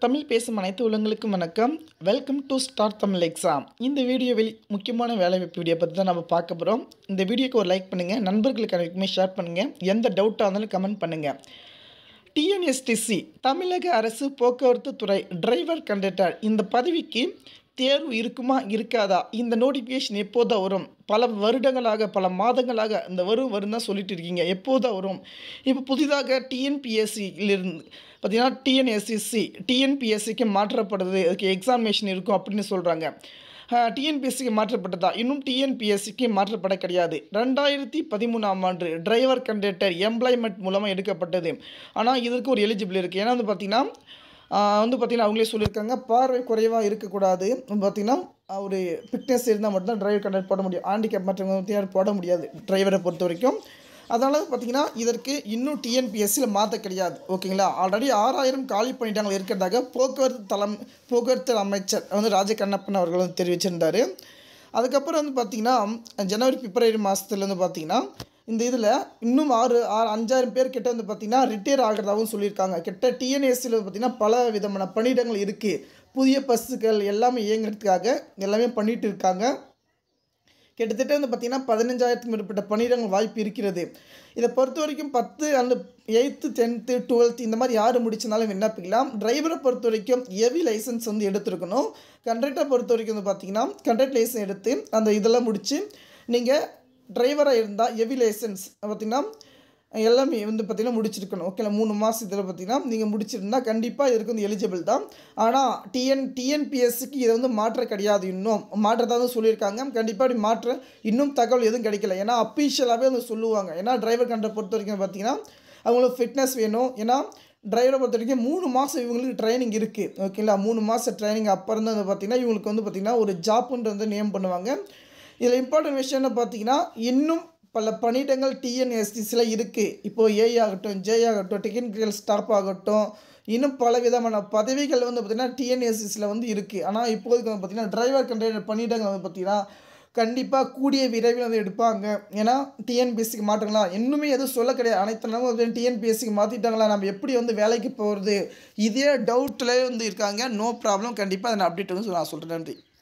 தமிழ் பேசும் அனைத்து உள்ளங்களுக்கும் வணக்கம் welcome to start Tamil exam இந்த வீடியோவில் முக்கியமான வேலைவாய்ப்பு வீடியோ பற்றி தான் நம்ம பார்க்க போகிறோம் இந்த வீடியோக்கு ஒரு லைக் பண்ணுங்கள் நண்பர்களுக்கு அனைக்குமே ஷேர் பண்ணுங்கள் எந்த டவுட்டாக இருந்தாலும் கமெண்ட் பண்ணுங்கள் டிஎன்எஸ்டிசி தமிழக அரசு போக்குவரத்து துறை டிரைவர் கண்டக்டர் இந்த பதவிக்கு தேர்வு இருக்குமா இருக்காதா இந்த நோட்டிஃபிகேஷன் எப்போதா வரும் பல வருடங்களாக பல மாதங்களாக இந்த வரும் வரும் தான் சொல்லிட்டு இருக்கீங்க எப்போதா வரும் இப்போ புதிதாக டிஎன்பிஎஸ்சியிலிருந்து பார்த்தீங்கன்னா டிஎன்எஸ்சிசி டிஎன்பிஎஸ்சிக்கு மாற்றப்படுது அதுக்கு எக்ஸாமினேஷன் இருக்கும் அப்படின்னு சொல்கிறாங்க டிஎன்பிஎஸ்சிக்கு மாற்றப்பட்டதா இன்னும் டிஎன்பிஎஸ்சிக்கு மாற்றப்பட கிடையாது ரெண்டாயிரத்தி பதிமூணாம் ஆண்டு டிரைவர் கண்டக்டர் எம்ப்ளாய்மெண்ட் மூலமாக எடுக்கப்பட்டது ஆனால் இதற்கு ஒரு எலிஜிபிள் இருக்குது ஏன்னா வந்து பார்த்திங்கன்னா ஆஹ் வந்து பார்த்திங்கன்னா அவங்களே சொல்லியிருக்காங்க பார்வை குறைவாக இருக்கக்கூடாது பார்த்திங்கன்னா ஒரு ஃபிட்னஸ் இருந்தால் மட்டும்தான் டிரைவர் கண்டக்ட் போட முடியும் ஹேண்டிகேப் மற்றவங்க வந்து யாரும் போட முடியாது டிரைவரை பொறுத்த வரைக்கும் அதனால் பார்த்திங்கன்னா இதற்கு இன்னும் டிஎன்பிஎஸ்சியில் மாற்ற கிடையாது ஓகேங்களா ஆல்ரெடி ஆறாயிரம் காலி பணியிடங்கள் இருக்கிறதாக போக்குவரத்து தளம் போக்குவரத்து அமைச்சர் வந்து ராஜ கண்ணப்பன் அவர்கள் வந்து தெரிவிச்சிருந்தார் அதுக்கப்புறம் வந்து பார்த்திங்கன்னா ஜனவரி பிப்ரவரி மாதத்துல வந்து பார்த்திங்கன்னா இந்த இதில் இன்னும் ஆறு ஆறு அஞ்சாயிரம் பேர் கிட்ட வந்து பார்த்திங்கன்னா ரிட்டையர் ஆகிறதாகவும் சொல்லியிருக்காங்க கிட்ட டிஎன்எஸ்சியில் பார்த்திங்கன்னா பல விதமான பணியிடங்கள் இருக்குது புதிய பஸ்ஸுகள் எல்லாமே இயங்குறதுக்காக எல்லாமே பண்ணிகிட்டு இருக்காங்க கிட்டத்தட்ட வந்து பார்த்திங்கன்னா பதினஞ்சாயிரத்துக்கு மேற்பட்ட பணியிடங்கள் வாய்ப்பு இருக்கிறது இதை பொறுத்த வரைக்கும் பத்து அந்த எயித்து டென்த்து டுவெல்த்து இந்த மாதிரி யார் முடிச்சனாலும் விண்ணப்பிக்கலாம் டிரைவரை பொறுத்த வரைக்கும் ஹெவி லைசன்ஸ் வந்து எடுத்துருக்கணும் கண்டக்டரை பொறுத்த வரைக்கும் வந்து பார்த்திங்கன்னா கண்டக்ட் லைசன்ஸ் எடுத்து அந்த இதெல்லாம் முடித்து நீங்கள் டிரைவராக இருந்தால் ஹெவி லைசன்ஸ் பார்த்திங்கன்னா எல்லாமே வந்து பார்த்திங்கன்னா முடிச்சிருக்கணும் ஓகேங்களா மூணு மாதம் இதில் பார்த்திங்கன்னா நீங்கள் முடிச்சிருந்தா கண்டிப்பாக இதுக்கு வந்து எலிஜிபிள் தான் ஆனால் டிஎன் டிஎன்பிஎஸ்சிக்கு இதை வந்து மாற்ற கிடையாது இன்னும் மாற்றதாக தான் சொல்லியிருக்காங்க கண்டிப்பாக அப்படி மாற்ற இன்னும் தகவல் எதுவும் கிடைக்கல ஏன்னா அஃபீஷியலாகவே வந்து சொல்லுவாங்க ஏன்னா டிரைவர் கண்டை பொறுத்த வரைக்கும் பார்த்திங்கன்னா அவங்களுக்கு ஃபிட்னஸ் வேணும் ஏன்னா டிரைவரை பொறுத்த வரைக்கும் மூணு மாதம் இவங்களுக்கு ட்ரைனிங் இருக்குது ஓகேங்களா மூணு மாதம் ட்ரைனிங் அப்புறம் தான் வந்து பார்த்திங்கன்னா இவங்களுக்கு வந்து பார்த்திங்கன்னா ஒரு ஜாப்புன்றது வந்து நேம் பண்ணுவாங்க இதில் இம்பார்ட்டன்ட் விஷயம் என்ன பார்த்தீங்கன்னா இன்னும் பல பணியிடங்கள் டிஎன்எஸ்டிஸில் இருக்குது இப்போது ஏ ஆகட்டும் ஜே ஆகட்டும் டெக்னிக்கல் ஸ்டாஃப் ஆகட்டும் இன்னும் பல விதமான பதவிகள் வந்து பார்த்திங்கன்னா டிஎன்எஸ்சிஸில் வந்து இருக்குது ஆனால் இப்போதைக்கு வந்து பார்த்திங்கன்னா டிரைவர் கண்டக்டர் பணியிடங்கள் வந்து பார்த்திங்கன்னா கண்டிப்பாக கூடிய விரைவில் வந்து எடுப்பாங்க ஏன்னா டிஎன்பிஎஸ்சிக்கு மாற்றங்களா இன்னுமே எதுவும் சொல்ல கிடையாது அனைத்து நாளும் வந்து டிஎன்பிஎஸ்சிக்கு மாற்றிட்டாங்களா நம்ம எப்படி வந்து வேலைக்கு போகிறது இதே டவுட்டில் வந்து இருக்காங்க நோ ப்ராப்ளம் கண்டிப்பாக அதை நான் அப்டேட் வந்து நான் சொல்கிறேன் நன்றி